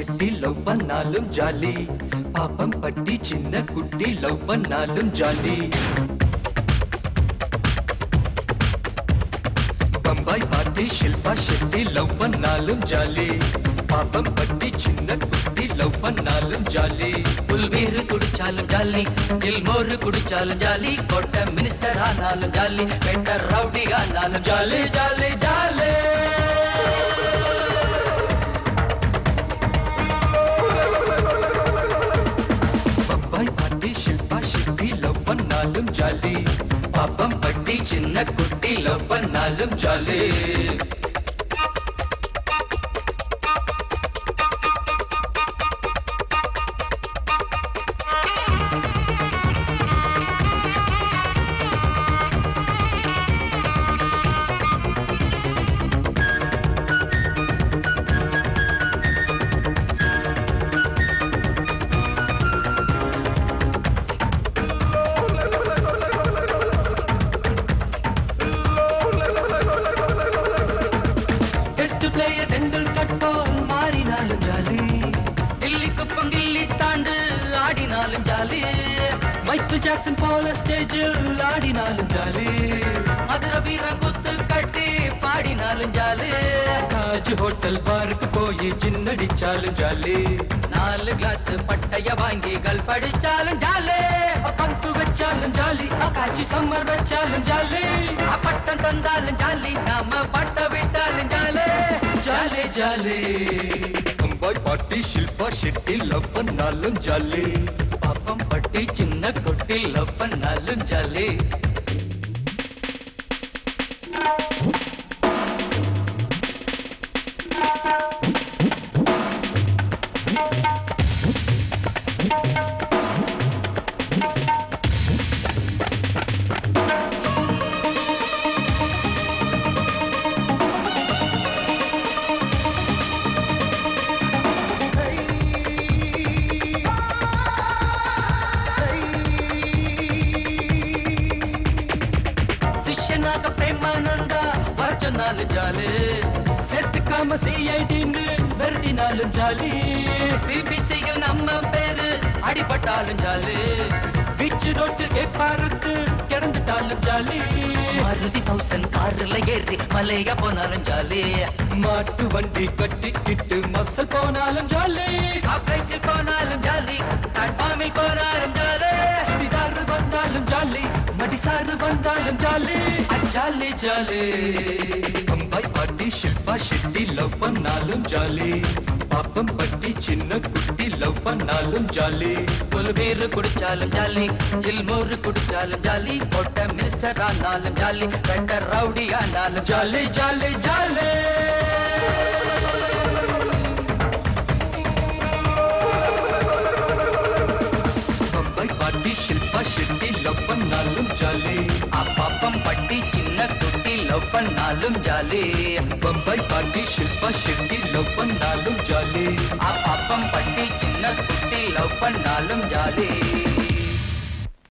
Shetty love பண்ணாலும் jolly பாப்பம் பட்டி சின்ன குட்டி லவ் பண்ணாலும் ஜாலி பம்பாய் பாட்டி ஷில்பா ஷெட்டி லவ் பண்ணாலும் ஜாலி பாப்பம் பட்டி சின்ன குட்டி லவ் பண்ணாலும் ஜாலி புல்வீரு குடிச்சாலும் ஜாலி தில்மோரு குடிச்சாலும் ஜாலி கோட்டை மினிஸ்டர் ஆனாலும் ஜாலி பெட்டர் ரவுடி ஆனாலும் ஜாலி ஜாலி ஜாலி பம்பாய் பாட்டி ஷில்பா ஷெட்டி லவ் பண்ணாலும் ஜாலி பாப்பம் பட்டி சின்ன குட்டி லவ் பண்ணாலும் ஜாலி டெஸ்ட் பிளேயர் டெண்டுல்கர் போல் மாறினாலும் ஜாலி கில்லி குப்பம் கில்லி தாண்டு ஆடினாலும் ஜாலி மைக்கேல் ஜாக்சன் போல ஸ்டேஜில் ஆடினாலும் ஜாலி மதுர வீர குத்து கட்டி பாடினாலும் ஜாலி தாஜ் ஹோட்டல் பாருக்கு போய் சின்னடிச்சாலும் ஜாலி நாலு கிளாஸ் பட்டைய வாங்கி கள் படிச்சாலும் ஜாலி பங்கு வச்சாலும் ஜாலி அப்பாச்சி சம்மர் வச்சாலும் ஜாலி பட்டம் தந்தாலும் ஜாலி நாம பட்ட விட்டாலும் ஜாலி ஜாலி ஜாலி பம்பாய் பாட்டி ஷில்பா ஷெட்டி லவ் பண்ணாலும் ஜாலி பாப்பம் பட்டி சின்ன குட்டி லவ் பண்ணாலும் ஜாலி சிஷ்யனாக பிரேமானந்தா வர சொன்னாலும் ஜாலி சேர்த்துக்காம சிஐடின்னு விரட்டினாலும் ஜாலி பிபிசியில் நம்ம பேரு அடிபட்டாலும் ஜாலி பீச் ரோட்டில் கேப்பாருக்கு கிடந்துட்டாலும் ஜாலி மாருதி தௌசண்ட் கார்ல ஏறி மலைய போனாலும் ஜாலி மாட்டு வண்டி கட்டிக்கிட்டு மப்சல் போனாலும் ஜாலி ஆப்ரேட்டில் போனாலும் ஜாலி கட்பாமில் போனாலும் ஜாலி சுடிதாரு வந்தாலும் ஜாலி மடிசாரு வந்தாலும் ஜாலி ஜாலி ஜாலி பம்பாய் பாட்டி ஷில்பா ஷெட்டி லவ் பண்ணாலும் ஜாலி பாப்பம் பட்டி சின்ன குட்டி லவ் பண்ணாலும் ஜாலி புல் பீரு குடிச்சாலும் ஜாலி ஜில்மோரு குடிச்சாலும் ஜாலி கோட்டை மினிஸ்டர் ஆனாலும் ஜாலி பெட்டர் ரவுடி ஆனாலும் ஜாலி ஜாலி ஜாலி பம்பாய் பாட்டி ஷில்பா ஷெட்டி லவ் பண்ணாலும் ஜாலி அப்பப்பம் பட்டி சின்ன குட்டி லவ் பண்ணாலும் ஜாலி பம்பாய் பாட்டி ஷில்பா ஷெட்டி லவ் பண்ணாலும் ஜாலி அப்பப்பம் பட்டி சின்ன குட்டி லவ் பண்ணாலும் ஜாலி